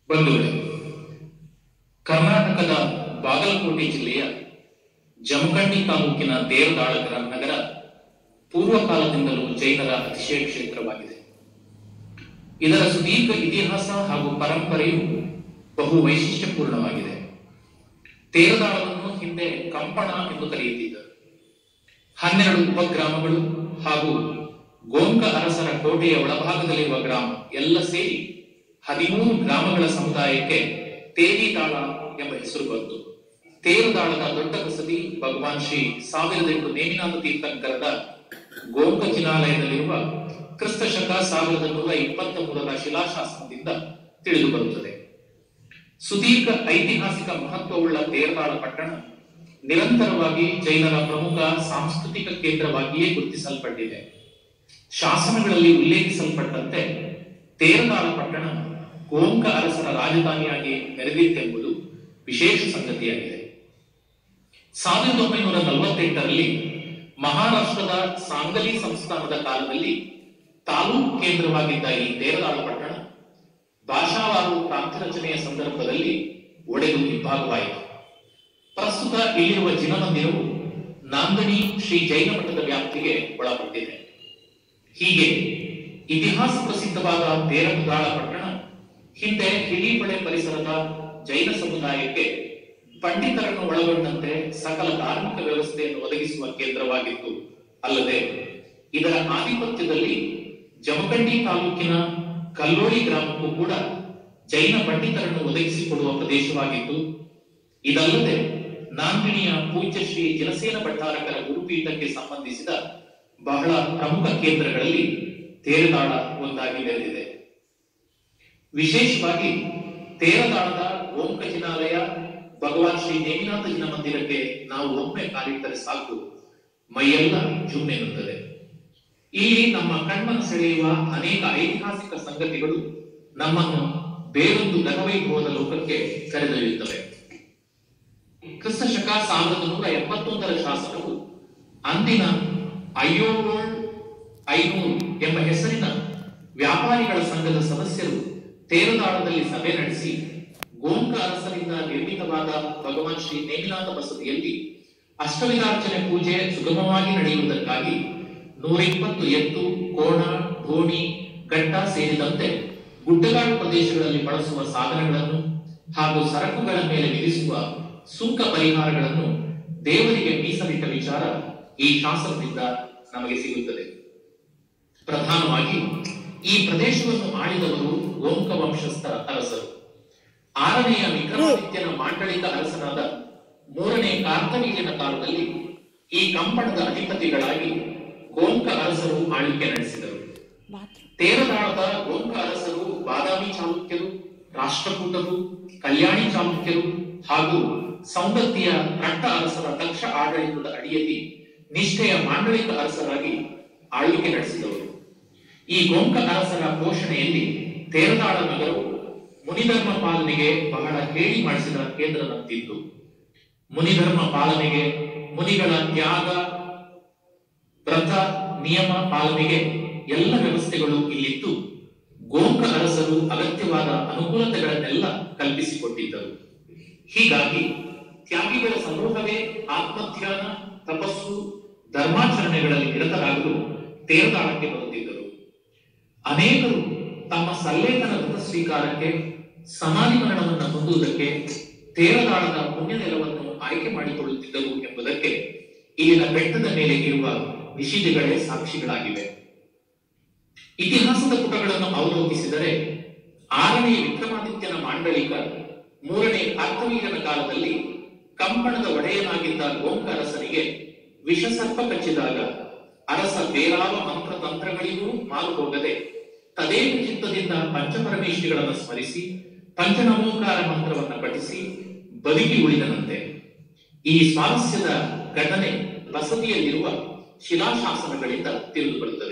ಬಂಧುಗಳೇ ಕರ್ನಾಟಕದ ಬಾಗಲಕೋಟೆ ಜಿಲ್ಲೆಯ ಜಮಖಂಡಿ ತಾಲೂಕಿನ ದೇವದಾಳಗರ ನಗರ ಪೂರ್ವಕಾಲದಿಂದಲೂ ಜೈನರ ಅತಿಶಯ ಕ್ಷೇತ್ರವಾಗಿದೆ ಇದರ ಸುದೀರ್ಘ ಇತಿಹಾಸ ಹಾಗೂ ಪರಂಪರೆಯು ಬಹು ವೈಶಿಷ್ಟ್ಯಪೂರ್ಣವಾಗಿದೆ ತೇರದಾಳವನ್ನು ಹಿಂದೆ ಕಂಪಣ ಎಂದು ಕರೆಯುತ್ತಿದ್ದರು ಹನ್ನೆರಡು ಉಪಗ್ರಾಮಗಳು ಹಾಗೂ ಗೋಂಕ ಅರಸರ ಕೋಟೆಯ ಒಳಭಾಗದಲ್ಲಿರುವ ಗ್ರಾಮ ಎಲ್ಲ ಸೇರಿ ಹದಿಮೂರು ಗ್ರಾಮಗಳ ಸಮುದಾಯಕ್ಕೆ ತೇರಿದಾಳ ಎಂಬ ಹೆಸರು ಬಂತು ತೇರುದಾಳದ ದೊಡ್ಡ ಬಸದಿ ಭಗವಾನ್ ಶ್ರೀ ಸಾವಿರದ ಎಂಟು ನೇಮಿನಾಥ ತೀರ್ಥಂಕರದ ಗೋಂಕ ಜಿನಾಲಯದಲ್ಲಿರುವ ಕ್ರಿಸ್ತ ಶಕ ಸಾವಿರದ ನೂರ ಇಪ್ಪತ್ತ ಮೂರರ ಶಿಲಾಶಾಸನದಿಂದ ತಿಳಿದು ಬರುತ್ತದೆ ಸುದೀರ್ಘ ಐತಿಹಾಸಿಕ ಮಹತ್ವವುಳ್ಳ ತೇರದಾಳ ಪಟ್ಟಣ ನಿರಂತರವಾಗಿ ಜೈನರ ಪ್ರಮುಖ ಸಾಂಸ್ಕೃತಿಕ ಕೇಂದ್ರವಾಗಿಯೇ ಗುರುತಿಸಲ್ಪಟ್ಟಿದೆ ಶಾಸನಗಳಲ್ಲಿ ಉಲ್ಲೇಖಿಸಲ್ಪಟ್ಟಂತೆ ತೇರದಾಳ ಪಟ್ಟಣ ಗೋಂಕ ಅರಸರ ರಾಜಧಾನಿಯಾಗಿ ಮೆರೆದಿತ್ತೆಂಬುದು ವಿಶೇಷ ಸಂಗತಿಯಾಗಿದೆ ಸಾವಿರದ ಒಂಬೈನೂರ ನಲವತ್ತೆಂಟರಲ್ಲಿ ಮಹಾರಾಷ್ಟ್ರದ ಸಾಂಗಲಿ ಸಂಸ್ಥಾನದ ಕಾಲದಲ್ಲಿ ತಾಲೂಕು ಕೇಂದ್ರವಾಗಿದ್ದ ಈ ತೇರದಾಳ ಪಟ್ಟಣ ಭಾಷಾವಾರು ಪ್ರಾಂತ ರಚನೆಯ ಸಂದರ್ಭದಲ್ಲಿ ಒಡೆದು ಇಬ್ಬಾಗವಾಯಿತು ಪ್ರಸ್ತುತ ಇಲ್ಲಿರುವ ಜಿನಮಂದಿರವು ನಾಂದಣಿ ಶ್ರೀ ಜೈನ ಮಠದ ವ್ಯಾಪ್ತಿಗೆ ಒಳಪಟ್ಟಿದೆ ಹೀಗೆ ಇತಿಹಾಸ ಪ್ರಸಿದ್ಧವಾದ ತೇರಮುದಾಳ ಪಟ್ಟಣ ಹಿಂದೆ ಹಿಡೀಪಡೆ ಪರಿಸರದ ಜೈನ ಸಮುದಾಯಕ್ಕೆ ಪಂಡಿತರನ್ನು ಒಳಗೊಂಡಂತೆ ಸಕಲ ಧಾರ್ಮಿಕ ವ್ಯವಸ್ಥೆಯನ್ನು ಒದಗಿಸುವ ಕೇಂದ್ರವಾಗಿತ್ತು ಅಲ್ಲದೆ ಇದರ ಆಧಿಪತ್ಯದಲ್ಲಿ ಜಮಖಂಡಿ ತಾಲೂಕಿನ ಕಲ್ಲೋಳಿ ಗ್ರಾಮಕ್ಕೂ ಕೂಡ ಜೈನ ಪಂಡಿತರನ್ನು ಒದಗಿಸಿಕೊಡುವ ಪ್ರದೇಶವಾಗಿತ್ತು ಇದಲ್ಲದೆ ನಾಂದಿಣಿಯ ಪೂಜ್ಯ ಶ್ರೀ ಜನಸೇನ ಭಟ್ಟಾರಕರ ಗುರುಪೀಠಕ್ಕೆ ಸಂಬಂಧಿಸಿದ ಬಹಳ ಪ್ರಮುಖ ಕೇಂದ್ರಗಳಲ್ಲಿ ತೇರದಾಳ ಒಂದಾಗಿ ಬೆರೆದಿದೆ ವಿಶೇಷವಾಗಿ ತೇರದಾಳದ ಗೋಂಕ ಜಿನಾಲಯ ಭಗವಾನ್ ಶ್ರೀ ನೇಮಿನಾಥ ಜಿನ ಮಂದಿರಕ್ಕೆ ನಾವು ಒಮ್ಮೆ ಕಾಲಿಟ್ಟರೆ ಸಾಕು ಮೈಯೆಲ್ಲ ಜುಮ್ಮೆನ್ನುತ್ತದೆ ಇಲ್ಲಿ ನಮ್ಮ ಕಣ್ಮನ ಸೆಳೆಯುವ ಅನೇಕ ಐತಿಹಾಸಿಕ ಸಂಗತಿಗಳು ನಮ್ಮನ್ನು ಬೇರೊಂದು ಗತವೈಭವದ ಲೋಕಕ್ಕೆ ಕರೆದೊಯ್ಯುತ್ತವೆ ಕ್ರಿಸ್ತ ಶಕ ಸಾವಿರದ ನೂರ ಎಪ್ಪತ್ತೊಂದರ ಶಾಸನವು ಅಂದಿನ ಅಯ್ಯೋಳ್ ಐನೂರು ಎಂಬ ಹೆಸರಿನ ವ್ಯಾಪಾರಿಗಳ ಸಂಘದ ಸದಸ್ಯರು ತೇರದಾಳದಲ್ಲಿ ಸಭೆ ನಡೆಸಿ ಗೋಂಕ ಅರಸರಿಂದ ನಿರ್ಮಿತವಾದ ಭಗವಾನ್ ಶ್ರೀ ನೇಮಿನಾಥ ಬಸದಿಯಲ್ಲಿ ಅಷ್ಟವಿಧಾರ್ಚನೆ ಪೂಜೆ ಸುಗಮವಾಗಿ ನಡೆಯುವುದಕ್ಕಾಗಿ ನೂರ ಇಪ್ಪತ್ತು ಎತ್ತು ಕೋಣ ಧೋಣಿ ಘಟ್ಟ ಸೇರಿದಂತೆ ಗುಡ್ಡಗಾಡು ಪ್ರದೇಶಗಳಲ್ಲಿ ಬಳಸುವ ಸಾಧನಗಳನ್ನು ಹಾಗೂ ಸರಕುಗಳ ಮೇಲೆ ವಿಧಿಸುವ ಸುಂಕ ಪರಿಹಾರಗಳನ್ನು ದೇವರಿಗೆ ಮೀಸಲಿಟ್ಟ ವಿಚಾರ ಈ ಶಾಸನದಿಂದ ನಮಗೆ ಸಿಗುತ್ತದೆ ಪ್ರಧಾನವಾಗಿ ಈ ಪ್ರದೇಶವನ್ನು ಆಳಿದವರು ಗೋಂಕ ವಂಶಸ್ಥ ಅರಸರು ಆರನೆಯ ವಿಕ್ರಮಾದಿತ್ಯನ ಮಾಂಡಳಿಕ ಅರಸನಾದ ಮೂರನೇ ಕಾರ್ತವೀರ್ಯನ ಕಾಲದಲ್ಲಿ ಈ ಕಂಪಣದ ಅಧಿಪತಿಗಳಾಗಿ ಗೋಂಕ ಅರಸರು ಆಳ್ವಿಕೆ ನಡೆಸಿದರು ತೇರದಾಳದ ಗೋಂಕ ಅರಸರು ಬಾದಾಮಿ ಚಾಲುಕ್ಯರು ರಾಷ್ಟ್ರಕೂಟರು ಕಲ್ಯಾಣಿ ಚಾಲುಕ್ಯರು ಹಾಗೂ ಸೌಂದತ್ತಿಯ ರಟ್ಟ ಅರಸರ ದಕ್ಷ ಆಡಳಿತದ ಅಡಿಯಲ್ಲಿ ನಿಷ್ಠೆಯ ಮಾಂಡಳಿಕ ಅರಸರಾಗಿ ಆಳ್ವಿಕೆ ನಡೆಸಿದವರು ಈ ಗೋಂಕ ಅರಸರ ಪೋಷಣೆಯಲ್ಲಿ ತೇರದಾಳ ನಗರವು ಮುನಿಧರ್ಮ ಪಾಲನೆಗೆ ಬಹಳ ಹೇಳಿ ಮಾಡಿಸಿದ ಕೇಂದ್ರದಂತಿತ್ತು ಮುನಿಧರ್ಮ ಪಾಲನೆಗೆ ಮುನಿಗಳ ತ್ಯಾಗ ವ್ರತ ನಿಯಮ ಪಾಲನೆಗೆ ಎಲ್ಲ ವ್ಯವಸ್ಥೆಗಳು ಇಲ್ಲಿದ್ದು ಗೋಂಕ ಅರಸರು ಅಗತ್ಯವಾದ ಅನುಕೂಲತೆಗಳನ್ನೆಲ್ಲ ಕಲ್ಪಿಸಿಕೊಟ್ಟಿದ್ದರು ಹೀಗಾಗಿ ತ್ಯಾಗಿಗಳ ಸಮೂಹವೇ ಆತ್ಮಧ್ಯಾನ ತಪಸ್ಸು ಧರ್ಮಾಚರಣೆಗಳಲ್ಲಿ ನಿರತರಾಗಲು ತೇರದಾಳಕ್ಕೆ ಬರುತ್ತಿದ್ದರು ಅನೇಕರು ತಮ್ಮ ಸಲ್ಲೇಖನ ವ್ರತ ಸ್ವೀಕಾರಕ್ಕೆ ಸಮಾಧಿ ಮರಣವನ್ನು ಹೊಂದುವುದಕ್ಕೆ ತೇರದಾಳದ ಪುಣ್ಯ ನೆಲವನ್ನು ಆಯ್ಕೆ ಮಾಡಿಕೊಳ್ಳುತ್ತಿದ್ದರು ಎಂಬುದಕ್ಕೆ ಇಲ್ಲಿನ ಬೆಟ್ಟದ ಮೇಲೆ ಇರುವ ನಿಷಿದಿಗಳೇ ಸಾಕ್ಷಿಗಳಾಗಿವೆ ಇತಿಹಾಸದ ಪುಟಗಳನ್ನು ಅವಲೋಕಿಸಿದರೆ ಆರನೇ ವಿಕ್ರಮಾದಿತ್ಯನ ಮಾಂಡಳಿಕ ಮೂರನೇ ಕಾರ್ತವೀರ್ಯನ ಕಾಲದಲ್ಲಿ ಕಂಪಣದ ಒಡೆಯನಾಗಿದ್ದ ಗೋಂಕ ಅರಸನಿಗೆ ವಿಷಸರ್ಪ ಕಚ್ಚಿದಾಗ ಅರಸ ಬೇರಾವ ಮಂತ್ರ ತಂತ್ರಗಳಿಗೂ ಮಾರು ಹೋಗದೆ ತದೇಕ ಚಿತ್ತದಿಂದ ಪಂಚಪರಮೇಶ್ವರಿಗಳನ್ನು ಸ್ಮರಿಸಿ ಪಂಚನಮೋಕಾರ ಮಂತ್ರವನ್ನ ಪಠಿಸಿ ಬದುಕಿ ಉಳಿದನಂತೆ ಈ ಸ್ವಾರಸ್ಯದ ಘಟನೆ ಬಸದಿಯಲ್ಲಿರುವ ಶಿಲಾಶಾಸನಗಳಿಂದ ತಿಳಿದುಬರುತ್ತದೆ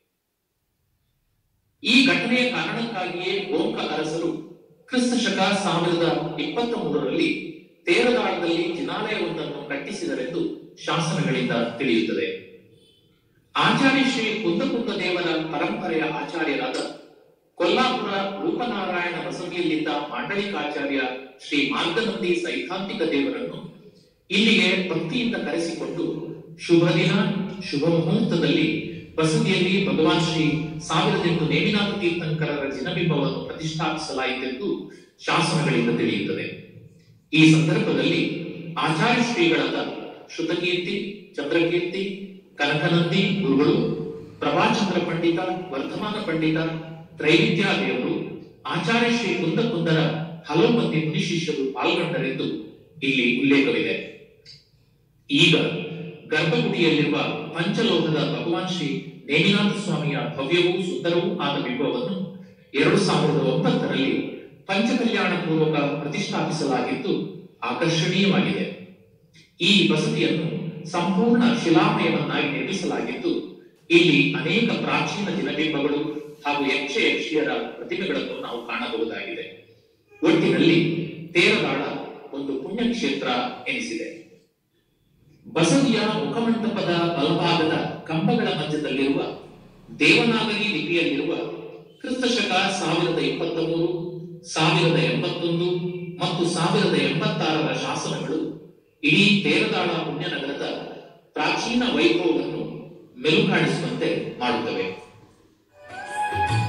ಈ ಘಟನೆಯ ಕಾರಣಕ್ಕಾಗಿಯೇ ಗೋಂಕ ಅರಸರು ಕ್ರಿಸ್ತ ಶಕ ಸಾವಿರದ ಇಪ್ಪತ್ತ ಮೂರರಲ್ಲಿ ತೇರದಾಳದಲ್ಲಿ ಜಿನಾಲಯವೊಂದನ್ನು ಕಟ್ಟಿಸಿದರೆಂದು ಶಾಸನಗಳಿಂದ ತಿಳಿಯುತ್ತದೆ ಆಚಾರ್ಯ ಶ್ರೀ ಕುಂದಕುಂದ ದೇವರ ಪರಂಪರೆಯ ಆಚಾರ್ಯರಾದ ಕೊಲ್ಲಾಪುರ ರೂಪನಾರಾಯಣ ಬಸದಿಯಲ್ಲಿದ್ದ ಮಾಂಡಳಿಕಾಚಾರ್ಯ ಶ್ರೀ ಮಾರ್ಗನಂದಿ ಸೈದ್ಧಾಂತಿಕ ದೇವರನ್ನು ಇಲ್ಲಿಗೆ ಭಕ್ತಿಯಿಂದ ಕರೆಸಿಕೊಂಡು ಶುಭ ದಿನ ಶುಭ ಮುಹೂರ್ತದಲ್ಲಿ ಬಸದಿಯಲ್ಲಿ ಭಗವಾನ್ ಶ್ರೀ ಸಾವಿರದೆಂಟು ನೇಮಿನಾಥ ತೀರ್ಥಂಕರರ ಜಿನಬಿಂಬವನ್ನು ಪ್ರತಿಷ್ಠಾಪಿಸಲಾಯಿತೆಂದು ಶಾಸನಗಳಿಂದ ತಿಳಿಯುತ್ತದೆ ಈ ಸಂದರ್ಭದಲ್ಲಿ ಆಚಾರ್ಯ ಶ್ರೀಗಳಾದ ಶ್ರುತಕೀರ್ತಿ ಚಂದ್ರಕೀರ್ತಿ ಕನಕನಂದಿ ಗುರುಗಳು ಪ್ರಭಾಚಂದ್ರ ಪಂಡಿತ ವರ್ಧಮಾನ ಪಂಡಿತ ತ್ರೈವಿದ್ಯಾ ದೇವರು ಆಚಾರ್ಯ ಶ್ರೀ ಕುಂದ ಕುಂದರ ಹಲವು ಮಂದಿ ಮುನಿಶಿಷ್ಯರು ಪಾಲ್ಗೊಂಡರೆಂದು ಇಲ್ಲಿ ಉಲ್ಲೇಖವಿದೆ ಈಗ ಗರ್ಭಗುಡಿಯಲ್ಲಿರುವ ಪಂಚಲೋಹದ ಭಗವಾನ್ ಶ್ರೀ ನೇಮಿನಾಥ ಸ್ವಾಮಿಯ ಭವ್ಯವೂ ಸುಂದರವೂ ಆದ ಬಿಂಬವನ್ನು ಎರಡು ಸಾವಿರದ ಒಂಬತ್ತರಲ್ಲಿ ಪಂಚಕಲ್ಯಾಣ ಪೂರ್ವಕ ಪ್ರತಿಷ್ಠಾಪಿಸಲಾಗಿದ್ದು ಆಕರ್ಷಣೀಯವಾಗಿದೆ ಈ ಬಸದಿಯನ್ನು ಸಂಪೂರ್ಣ ಶಿಲಾಮಯವನ್ನಾಗಿ ನಿರ್ಮಿಸಲಾಗಿದ್ದು ಇಲ್ಲಿ ಅನೇಕ ಪ್ರಾಚೀನ ದಿನಬಿಂಬಗಳು ಹಾಗೂ ಯಕ್ಷ ಯಕ್ಷಿಯರ ಪ್ರತಿಮೆಗಳನ್ನು ನಾವು ಕಾಣಬಹುದಾಗಿದೆ ಒಟ್ಟಿನಲ್ಲಿ ತೇರದಾಳ ಒಂದು ಪುಣ್ಯಕ್ಷೇತ್ರ ಎನಿಸಿದೆ ಬಸದಿಯ ಮುಖಮಂಟಪದ ಬಲಭಾಗದ ಕಂಬಗಳ ಮಧ್ಯದಲ್ಲಿರುವ ದೇವನಾಗರಿ ಲಿಪಿಯಲ್ಲಿರುವ ಕ್ರಿಸ್ತಶಕ ಸಾವಿರದ ಇಪ್ಪತ್ತ ಮೂರು ಸಾವಿರದ ಎಂಬತ್ತೊಂದು ಮತ್ತು ಸಾವಿರದ ಎಂಬತ್ತಾರರ ಶಾಸನಗಳು ಇಡೀ ತೇರದಾಳ ಪುಣ್ಯನಗರದ ಪ್ರಾಚೀನ ವೈಭವವನ್ನು ಮೆಲುಕಾಡಿಸುವಂತೆ ಮಾಡುತ್ತವೆ